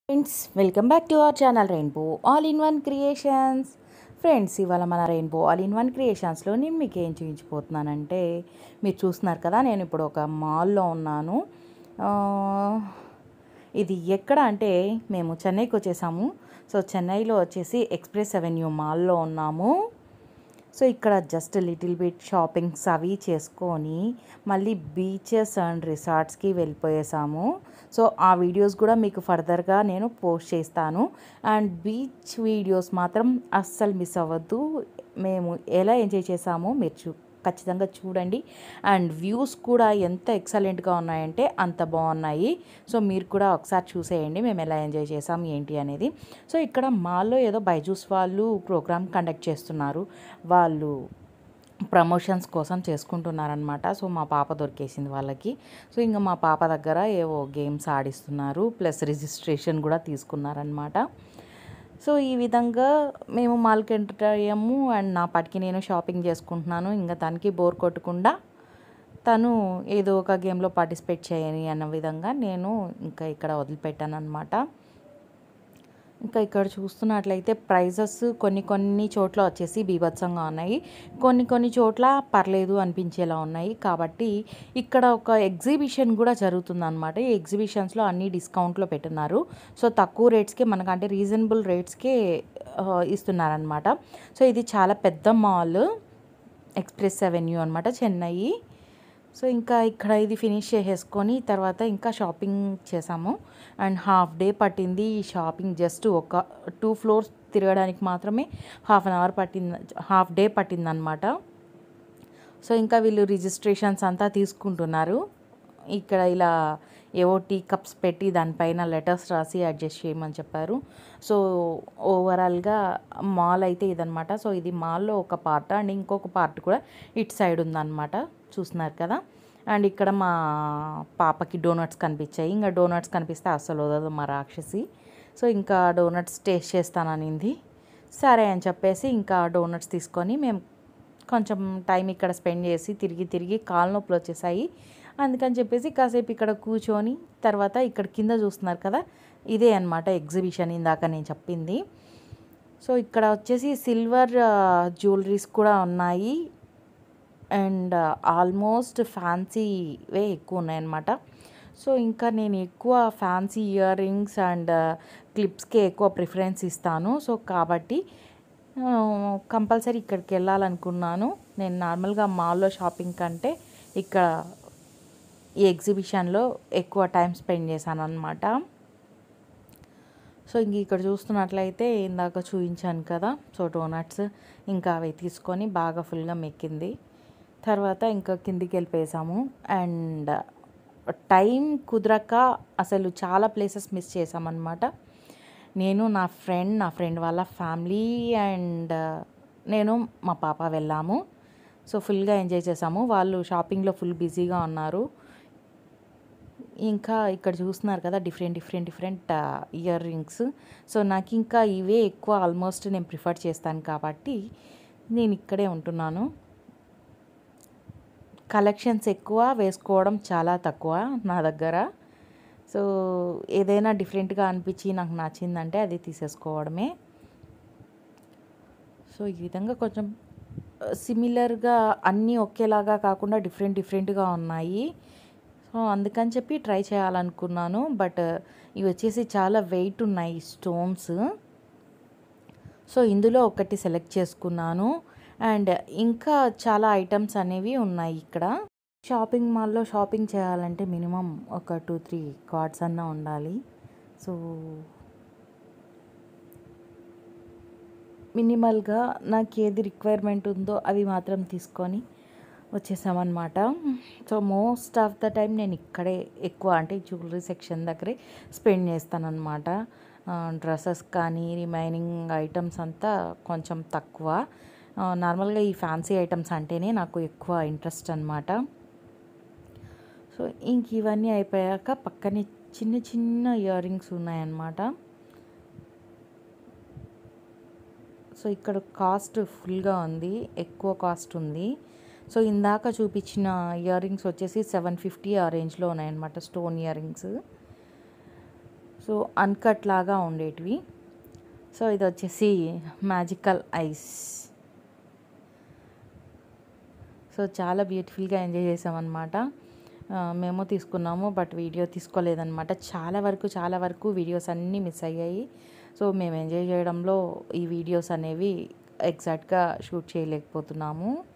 friends welcome back to our channel rainbow all in one creations friends ఇవాళ మన rainbow all in one క్రియేషన్స్లో నేను మీకు ఏం చూపించిపోతున్నానంటే మీరు చూస్తున్నారు కదా నేను ఇప్పుడు ఒక మాల్లో ఉన్నాను ఆ, ఇది ఎక్కడ అంటే మేము చెన్నైకి వచ్చేసాము సో చెన్నైలో వచ్చేసి ఎక్స్ప్రెస్ అవెన్యూ మాల్లో ఉన్నాము సో ఇక్కడ జస్ట్ లిటిల్ బిట్ షాపింగ్స్ అవి చేసుకొని మళ్ళీ బీచెస్ అండ్ రిసార్ట్స్కి వెళ్ళిపోయేసాము సో ఆ వీడియోస్ కూడా మీకు ఫర్దర్గా నేను పోస్ట్ చేస్తాను అండ్ బీచ్ వీడియోస్ మాత్రం అస్సలు మిస్ అవ్వద్దు మేము ఎలా ఎంజాయ్ చేసామో మీరు చూ ఖచ్చితంగా చూడండి అండ్ వ్యూస్ కూడా ఎంత ఎక్సలెంట్గా ఉన్నాయంటే అంత బాగున్నాయి సో మీరు కూడా ఒకసారి చూసేయండి మేము ఎలా ఎంజాయ్ చేసాం ఏంటి అనేది సో ఇక్కడ మాల్లో ఏదో బైజూస్ వాళ్ళు ప్రోగ్రామ్ కండక్ట్ చేస్తున్నారు వాళ్ళు ప్రమోషన్స్ కోసం చేసుకుంటున్నారనమాట సో మా పాప దొరికేసింది వాళ్ళకి సో ఇంకా మా పాప దగ్గర ఏవో గేమ్స్ ఆడిస్తున్నారు ప్లస్ రిజిస్ట్రేషన్ కూడా తీసుకున్నారనమాట సో ఈ విధంగా మేము మాల్కి ఎంటర్ అయ్యాము అండ్ నా పటికి నేను షాపింగ్ చేసుకుంటున్నాను ఇంకా తనకి బోర్ కొట్టకుండా తను ఏదో ఒక గేమ్లో పార్టిసిపేట్ చేయని అన్న విధంగా నేను ఇంకా ఇక్కడ వదిలిపెట్టాను అనమాట ఇంకా ఇక్కడ చూస్తున్నట్లయితే ప్రైజెస్ కొన్ని కొన్ని చోట్ల వచ్చేసి బీభత్సంగా ఉన్నాయి కొన్ని కొన్ని చోట్ల పర్లేదు అనిపించేలా ఉన్నాయి కాబట్టి ఇక్కడ ఒక ఎగ్జిబిషన్ కూడా జరుగుతుందన్నమాట ఈ ఎగ్జిబిషన్స్లో అన్ని డిస్కౌంట్లో పెట్టున్నారు సో తక్కువ రేట్స్కే మనకంటే రీజనబుల్ రేట్స్కే ఇస్తున్నారనమాట సో ఇది చాలా పెద్ద మాల్ ఎక్స్ప్రెస్ అవెన్యూ అనమాట చెన్నై సో ఇంకా ఇక్కడ ఇది ఫినిష్ చేసేసుకొని తర్వాత ఇంకా షాపింగ్ చేసాము అండ్ హాఫ్ డే పట్టింది ఈ షాపింగ్ జస్ట్ ఒక టూ ఫ్లోర్స్ తిరగడానికి మాత్రమే హాఫ్ అన్ అవర్ పట్టింది హాఫ్ డే పట్టిందనమాట సో ఇంకా వీళ్ళు రిజిస్ట్రేషన్స్ అంతా తీసుకుంటున్నారు ఇక్కడ ఇలా ఏవో టీ కప్స్ పెట్టి దానిపైన లెటర్స్ రాసి అడ్జస్ట్ చేయమని చెప్పారు సో ఓవరాల్గా మాల్ అయితే ఇదనమాట సో ఇది మాల్లో ఒక పార్ట్ అండ్ ఇంకొక పార్ట్ కూడా ఇటు సైడ్ ఉందన్నమాట చూస్తున్నారు కదా అండ్ ఇక్కడ మా పాపకి డోనట్స్ కనిపించాయి ఇంకా డోనట్స్ కనిపిస్తే అస్సలు వదలదు మా రాక్షసి సో ఇంకా డోనట్స్ టేస్ట్ చేస్తాననింది సరే అని చెప్పేసి ఇంకా డోనట్స్ తీసుకొని మేము కొంచెం టైం ఇక్కడ స్పెండ్ చేసి తిరిగి తిరిగి కాలు నొప్పులు వచ్చేసాయి అందుకని చెప్పేసి కాసేపు ఇక్కడ కూర్చొని తర్వాత ఇక్కడ కింద చూస్తున్నారు కదా ఇదే అనమాట ఎగ్జిబిషన్ ఇందాక నేను చెప్పింది సో ఇక్కడ వచ్చేసి సిల్వర్ జ్యువెలరీస్ కూడా ఉన్నాయి అండ్ ఆల్మోస్ట్ ఫ్యాన్సీవే ఎక్కువ ఉన్నాయన్నమాట సో ఇంకా నేను ఎక్కువ ఫ్యాన్సీ ఇయర్ రింగ్స్ అండ్ క్లిప్స్కే ఎక్కువ ప్రిఫరెన్స్ ఇస్తాను సో కాబట్టి కంపల్సరీ ఇక్కడికి వెళ్ళాలనుకున్నాను నేను నార్మల్గా మాల్లో షాపింగ్ కంటే ఇక్కడ ఈ ఎగ్జిబిషన్లో ఎక్కువ టైం స్పెండ్ చేశాను అనమాట సో ఇంక ఇక్కడ చూస్తున్నట్లయితే ఇందాక చూపించాను కదా సో డోనట్స్ ఇంకా అవి తీసుకొని బాగా ఫుల్గా మెక్కింది తర్వాత ఇంకా కిందికి వెళ్ళిపోయేసాము అండ్ టైం కుదరక అసలు చాలా ప్లేసెస్ మిస్ చేసామన్నమాట నేను నా ఫ్రెండ్ నా ఫ్రెండ్ వాళ్ళ ఫ్యామిలీ అండ్ నేను మా పాప వెళ్ళాము సో ఫుల్గా ఎంజాయ్ చేసాము వాళ్ళు షాపింగ్లో ఫుల్ బిజీగా ఉన్నారు ఇంకా ఇక్కడ చూస్తున్నారు కదా different different different ear rings so నాకు ఇంకా ఇవే ఎక్కువ ఆల్మోస్ట్ నేను ప్రిఫర్ చేస్తాను కాబట్టి నేను ఇక్కడే ఉంటున్నాను కలెక్షన్స్ ఎక్కువ వేసుకోవడం చాలా తక్కువ నా దగ్గర సో ఏదైనా డిఫరెంట్గా అనిపించి నాకు నచ్చిందంటే అది తీసేసుకోవడమే సో ఈ విధంగా కొంచెం సిమిలర్గా అన్నీ ఒకేలాగా కాకుండా డిఫరెంట్ డిఫరెంట్గా ఉన్నాయి సో అందుకని చెప్పి ట్రై చేయాలనుకున్నాను బట్ ఇవి వచ్చేసి చాలా వెయిట్ ఉన్నాయి స్టోన్స్ సో ఇందులో ఒకటి సెలెక్ట్ చేసుకున్నాను అండ్ ఇంకా చాలా ఐటమ్స్ అనేవి ఉన్నాయి ఇక్కడ షాపింగ్ మాల్లో షాపింగ్ చేయాలంటే మినిమం ఒక టూ త్రీ కార్డ్స్ అన్నా ఉండాలి సో మినిమల్గా నాకు ఏది రిక్వైర్మెంట్ ఉందో అవి మాత్రం తీసుకొని వచ్చేసామన్నమాట so most of the time నేను ఇక్కడే ఎక్కువ అంటే జ్యువెలరీ సెక్షన్ దగ్గరే స్పెండ్ చేస్తానన్నమాట డ్రెస్సెస్ కానీ రిమైనింగ్ ఐటమ్స్ అంతా కొంచెం తక్కువ నార్మల్గా ఈ ఫ్యాన్సీ ఐటమ్స్ అంటేనే నాకు ఎక్కువ ఇంట్రెస్ట్ అనమాట సో ఇంక ఇవన్నీ అయిపోయాక పక్కనే చిన్న చిన్న ఇయర్ రింగ్స్ ఉన్నాయన్నమాట సో ఇక్కడ కాస్ట్ ఫుల్గా ఉంది ఎక్కువ కాస్ట్ ఉంది సో ఇందాక చూపించిన ఇయర్ రింగ్స్ వచ్చేసి సెవెన్ ఫిఫ్టీ ఆ రేంజ్లో ఉన్నాయన్నమాట stone ear rings so uncut లాగా ఉండేటివి సో ఇది వచ్చేసి మ్యాజికల్ ఐస్ సో చాలా బ్యూటిఫుల్గా ఎంజాయ్ చేసామన్నమాట ఆ, మేము తీసుకున్నాము బట్ వీడియో తీసుకోలేదన్నమాట చాలా వరకు చాలా వరకు వీడియోస్ అన్నీ మిస్ అయ్యాయి సో మేము ఎంజాయ్ చేయడంలో ఈ వీడియోస్ అనేవి ఎగ్జాక్ట్గా షూట్ చేయలేకపోతున్నాము